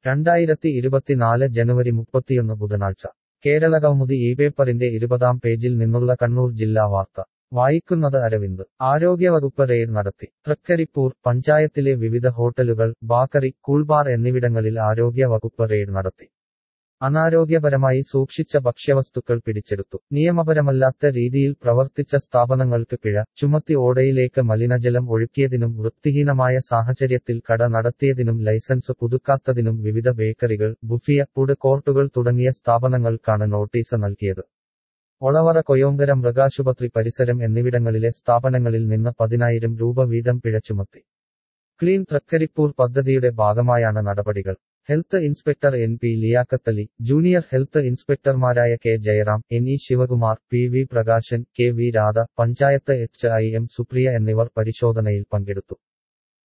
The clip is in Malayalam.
രണ്ടായിരത്തി ഇരുപത്തിനാല് ജനുവരി മുപ്പത്തിയൊന്ന് ബുധനാഴ്ച കേരളകൗമുദി ഈ പേപ്പറിന്റെ ഇരുപതാം പേജിൽ നിന്നുള്ള കണ്ണൂർ ജില്ലാ വാർത്ത വായിക്കുന്നത് അരവിന്ദ് ആരോഗ്യവകുപ്പ് റെയ്ഡ് നടത്തി തൃക്കരിപ്പൂർ പഞ്ചായത്തിലെ വിവിധ ഹോട്ടലുകൾ ബാക്കറി കൂൾബാർ എന്നിവിടങ്ങളിൽ ആരോഗ്യ വകുപ്പ് റെയ്ഡ് നടത്തി അനാരോഗ്യപരമായി സൂക്ഷിച്ച ഭക്ഷ്യവസ്തുക്കൾ പിടിച്ചെടുത്തു നിയമപരമല്ലാത്ത രീതിയിൽ പ്രവർത്തിച്ച സ്ഥാപനങ്ങൾക്ക് പിഴ ചുമത്തി ഓടയിലേക്ക് മലിനജലം ഒഴുക്കിയതിനും വൃത്തിഹീനമായ സാഹചര്യത്തിൽ കട നടത്തിയതിനും ലൈസൻസ് പുതുക്കാത്തതിനും വിവിധ ബേക്കറികൾ ബുഫിയ ഫുഡ് കോർട്ടുകൾ തുടങ്ങിയ സ്ഥാപനങ്ങൾക്കാണ് നോട്ടീസ് നൽകിയത് ഒളവറ കൊയോങ്കര മൃഗാശുപത്രി പരിസരം എന്നിവിടങ്ങളിലെ സ്ഥാപനങ്ങളിൽ നിന്ന് പതിനായിരം രൂപ വീതം പിഴ ചുമത്തി ക്ലീൻ തൃക്കരിപ്പൂർ പദ്ധതിയുടെ ഭാഗമായാണ് നടപടികൾ health inspector N P Liyakathali junior health ഇൻസ്പെക്ടർമാരായ K Jayaram N E Sivakumar P V Prakashan K V Radha panchayat H I M Supriya എന്നിവർ പരിശോധനയിൽ പങ്കെടുത്തു